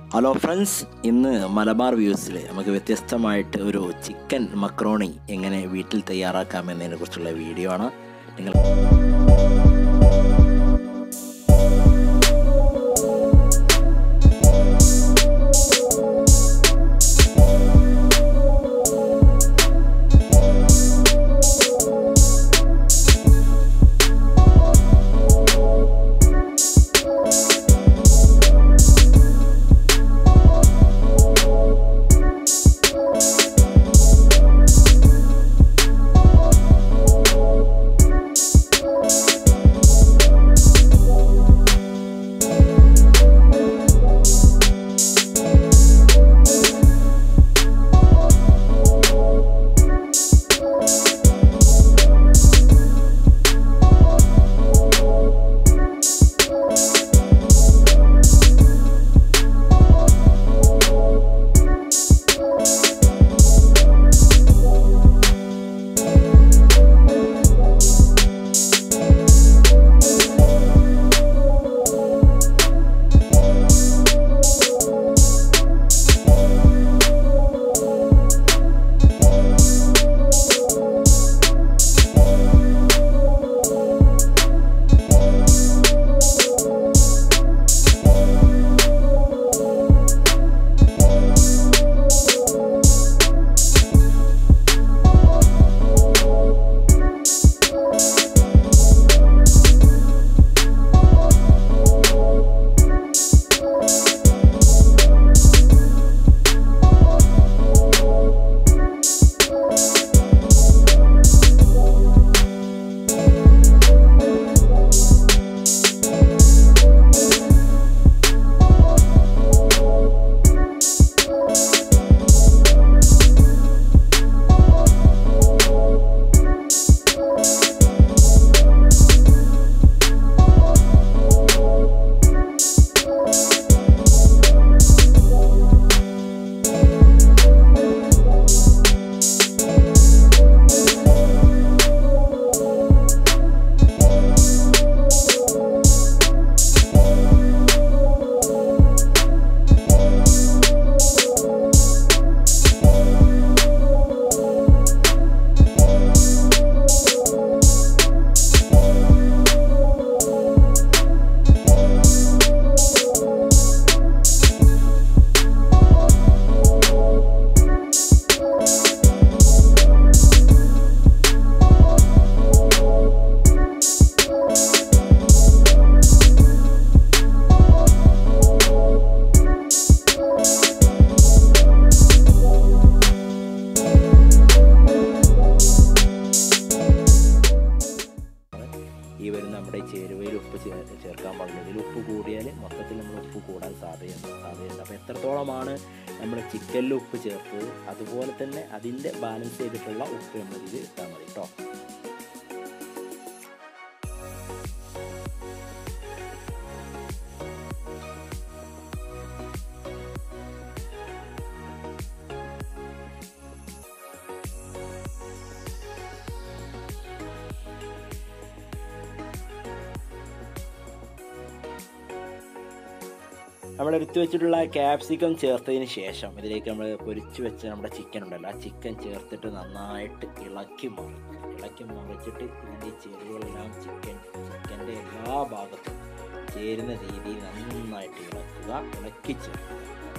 hello friends ഇന്ന് മലബാർ വ്യൂസിൽ നമുക്ക് വ്യത്യസ്തമായിട്ട് ഒരു ചിക്കൻ മക്രോണി എങ്ങനെ വീട്ടിൽ തയ്യാറാക്കാമെന്നതിനെ കുറിച്ചുള്ള വീഡിയോ ആണ് നിങ്ങൾ ഈ വരുന്ന നമ്മുടെ ചേരുവയിൽ ഉപ്പ് ചേ- ചേർക്കാൻ പാടില്ല ഇതിൽ ഉപ്പ് കൂടിയാൽ മൊത്തത്തിൽ നമ്മൾ ഉപ്പ് കൂടാൻ സാധ്യതയുണ്ട് സാധ്യതയുണ്ട് അപ്പോൾ എത്രത്തോളമാണ് നമ്മൾ ചിക്കനിൽ ഉപ്പ് ചേർത്തത് അതുപോലെ തന്നെ അതിൻ്റെ ബാലൻസ് ചെയ്തിട്ടുള്ള ഉപ്പ് നമ്മൾ ഇതിൽ ഇട്ടാൽ മതി കേട്ടോ നമ്മൾ എടുത്തു വെച്ചിട്ടുള്ള ക്യാപ്സിക്കം ചേർത്തതിന് ശേഷം ഇതിലേക്ക് നമ്മൾ പൊരിച്ച് വെച്ച നമ്മുടെ ചിക്കൻ ഉണ്ടല്ലോ ആ ചിക്കൻ ചേർത്തിട്ട് നന്നായിട്ട് ഇളക്കി മറിക്കുക ഇളക്കി മറിച്ചിട്ട് ഇതിൻ്റെ ഈ ചേരുവകളെല്ലാം ചിക്കൻ ചിക്കൻ്റെ എല്ലാ ഭാഗത്തും ചേരുന്ന രീതിയിൽ നന്നായിട്ട് ഇളക്കുക ഇളക്കി ചേർക്കുക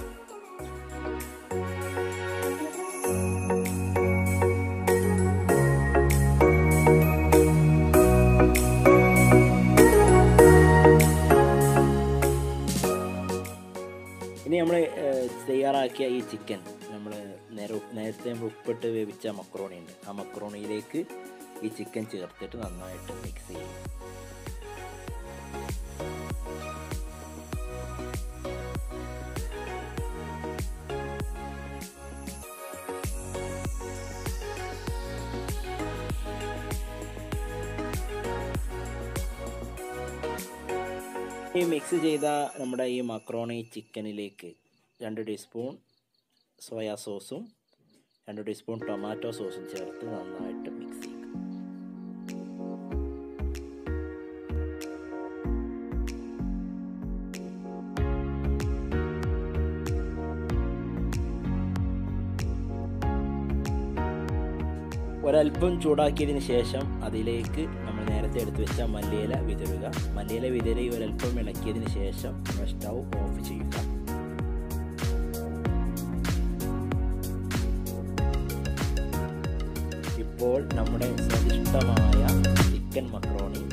ഇനി നമ്മൾ തയ്യാറാക്കിയ ഈ ചിക്കൻ നമ്മൾ നേരെ ഉപ്പ്- നേരത്തെ നമ്മൾ ഉപ്പിട്ട് വേവിച്ച മക്രോണി ഉണ്ട് ആ മക്രോണിയിലേക്ക് ഈ ചിക്കൻ ചേർത്തിട്ട് നന്നായിട്ട് മിക്സ് ചെയ്യും ഈ മിക്സ് ചെയ്ത നമ്മുടെ ഈ മക്രോണി ചിക്കനിലേക്ക് രണ്ട് ടീസ്പൂൺ സോയാ സോസും രണ്ട് ടീസ്പൂൺ ടൊമാറ്റോ സോസും ചേർത്ത് നന്നായിട്ട് മിക്സ് ചെയ്യുക ഒരല്പം ചൂടാക്കിയതിന് ശേഷം അതിലേക്ക് നമ്മൾ നേരത്തെ എടുത്തു വെച്ച മല്ലിയില വിതറുക മല്ലിയില വിതറി ഒരല്പം ഇളക്കിയതിന് ശേഷം നമ്മൾ സ്റ്റൗ ഓഫ് ചെയ്യുക ഇപ്പോൾ നമ്മുടെ സ്വാദിഷ്ടമായ ചിക്കൻ മക്രോണി